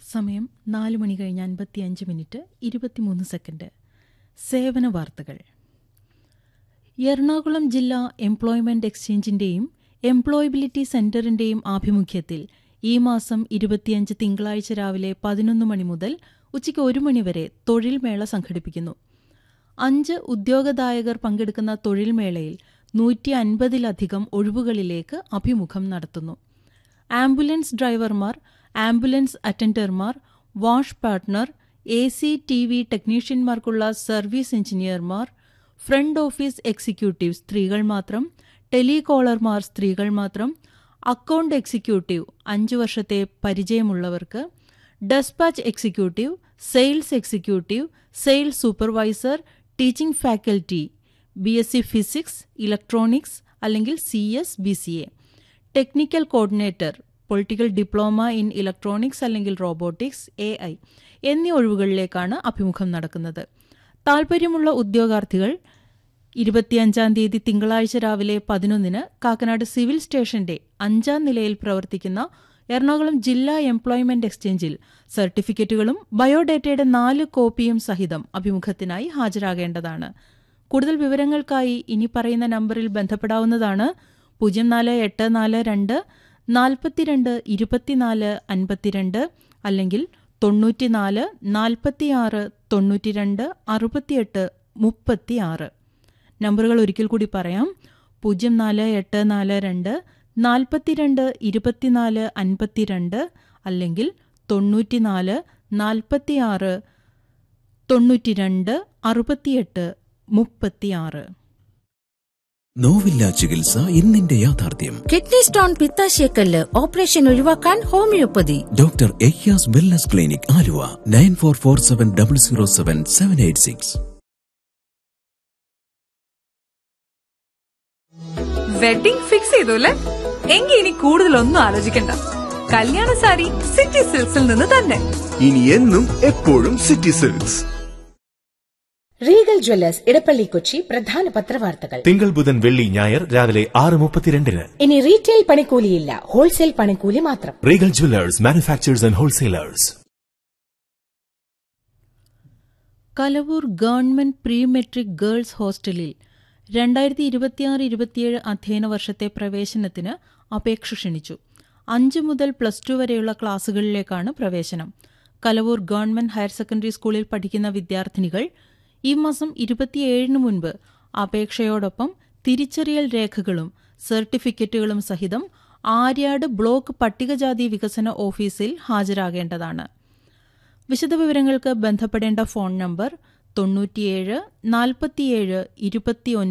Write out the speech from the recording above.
സമയം നാല് മണി കഴിഞ്ഞ് അൻപത്തിയഞ്ച് മിനിറ്റ് ഇരുപത്തിമൂന്ന് സെക്കൻഡ് സേവന വാർത്തകൾ എറണാകുളം ജില്ലാ എംപ്ലോയ്മെന്റ് എക്സ്ചേഞ്ചിന്റെയും എംപ്ലോയബിലിറ്റി സെന്ററിന്റെയും ആഭിമുഖ്യത്തിൽ ഈ മാസം ഇരുപത്തിയഞ്ച് തിങ്കളാഴ്ച രാവിലെ പതിനൊന്ന് മണി മുതൽ ഉച്ചയ്ക്ക് ഒരു മണിവരെ തൊഴിൽ മേള സംഘടിപ്പിക്കുന്നു അഞ്ച് ഉദ്യോഗദായകർ പങ്കെടുക്കുന്ന തൊഴിൽ മേളയിൽ നൂറ്റി അൻപതിലധികം ഒഴിവുകളിലേക്ക് അഭിമുഖം നടത്തുന്നു ആംബുലൻസ് ഡ്രൈവർമാർ ആംബുലൻസ് അറ്റൻഡർമാർ wash partner A C T V ടെക്നീഷ്യന്മാർക്കുള്ള സർവീസ് എഞ്ചിനീയർമാർ ഫ്രണ്ട് ഓഫീസ് എക്സിക്യൂട്ടീവ് സ്ത്രീകൾ മാത്രം ടെലികോളർമാർ സ്ത്രീകൾ മാത്രം അക്കൗണ്ട് എക്സിക്യൂട്ടീവ് അഞ്ചു വർഷത്തെ പരിചയമുള്ളവർക്ക് despatch executive sales executive sales supervisor teaching faculty B S C physics electronics അല്ലെങ്കിൽ C S B C A technical coordinator political diploma in electronics അല്ലെങ്കിൽ റോബോട്ടിക്സ് എ ഐ എന്നീ ഒഴിവുകളിലേക്കാണ് അഭിമുഖം നടക്കുന്നത് താൽപ്പര്യമുള്ള ഉദ്യോഗാർത്ഥികൾ ഇരുപത്തിയഞ്ചാം തീയതി തിങ്കളാഴ്ച രാവിലെ പതിനൊന്നിന് കാക്കനാട് സിവിൽ സ്റ്റേഷന്റെ അഞ്ചാം നിലയിൽ പ്രവർത്തിക്കുന്ന എറണാകുളം ജില്ലാ എംപ്ലോയ്മെന്റ് എക്സ്ചേഞ്ചിൽ സർട്ടിഫിക്കറ്റുകളും ബയോഡേറ്റയുടെ നാല് കോപ്പിയും സഹിതം അഭിമുഖത്തിനായി ഹാജരാകേണ്ടതാണ് കൂടുതൽ വിവരങ്ങൾക്കായി ഇനി പറയുന്ന നമ്പറിൽ ബന്ധപ്പെടാവുന്നതാണ് പൂജ്യം നാല് എട്ട് നാല് രണ്ട് നാൽപ്പത്തിരണ്ട് ഇരുപത്തിനാല് അൻപത്തിരണ്ട് അല്ലെങ്കിൽ തൊണ്ണൂറ്റിനാല് നാൽപ്പത്തിയാറ് തൊണ്ണൂറ്റിരണ്ട് അറുപത്തിയെട്ട് മുപ്പത്തിയാറ് നമ്പറുകൾ ഒരിക്കൽ കൂടി പറയാം പൂജ്യം നാല് എട്ട് നാല് രണ്ട് നാൽപ്പത്തിരണ്ട് ഇരുപത്തിനാല് അൻപത്തിരണ്ട് അല്ലെങ്കിൽ തൊണ്ണൂറ്റിനാല് നാൽപ്പത്തിയാറ് തൊണ്ണൂറ്റിരണ്ട് അറുപത്തിയെട്ട് മുപ്പത്തിയാറ് നോവില്ല ചികിത്സ ഇന്നിന്റെ യാഥാർത്ഥ്യം കിഡ്നി സ്റ്റോൺ പിത്താശയക്കല്ല് ഓപ്പറേഷൻ ഒഴിവാക്കാൻ homoeopathy doctor Eyyas wellness clinic Aluva nine four four seven double zero seven seven eight six wedding fix ചെയ്തു അല്ലേ എങ്കിൽ ഇനി കൂടുതലൊന്നും ആലോചിക്കണ്ട കല്യാണ സാരി സിറ്റി സിൽക്സിൽ നിന്ന് തന്നെ ഇനി എന്നും എപ്പോഴും City Silks Regal Jewellers Edappally Kochi പ്രധാന പത്രവാർത്തകൾ തിങ്കൾ ബുധൻ വെള്ളി ഞായർ രാവിലെ ആറ് മുപ്പത്തിരണ്ടിന് ഇനി റീറ്റെയിൽ പണിക്കൂലിയില്ല ഹോൾസെയിൽ പണിക്കൂലി മാത്രം Regal Jewellers manufacturers and wholesalers Kalavoor government pre matric girls ഹോസ്റ്റലിൽ രണ്ടായിരത്തി ഇരുപത്തിയാറ് ഇരുപത്തിയേഴ് അധ്യയന വർഷത്തെ പ്രവേശനത്തിന് അപേക്ഷ ക്ഷണിച്ചു അഞ്ച് മുതൽ പ്ലസ് ടു വരെയുള്ള ക്ലാസുകളിലേക്കാണ് പ്രവേശനം കലവൂർ ഗവൺമെന്റ് ഹയർ സെക്കൻഡറി സ്കൂളിൽ പഠിക്കുന്ന വിദ്യാർത്ഥിനികൾ ഈ മാസം ഇരുപത്തിയേഴിന് മുൻപ് അപേക്ഷയോടൊപ്പം തിരിച്ചറിയൽ രേഖകളും സർട്ടിഫിക്കറ്റുകളും സഹിതം ആര്യാട് ബ്ലോക്ക് പട്ടികജാതി വികസന ഓഫീസിൽ ഹാജരാകേണ്ടതാണ് വിശദവിവരങ്ങൾക്ക് ബന്ധപ്പെടേണ്ട ഫോൺ നമ്പർ തൊണ്ണൂറ്റിയേഴ് നാൽപ്പത്തിയേഴ് ഇരുപത്തിയൊൻപത്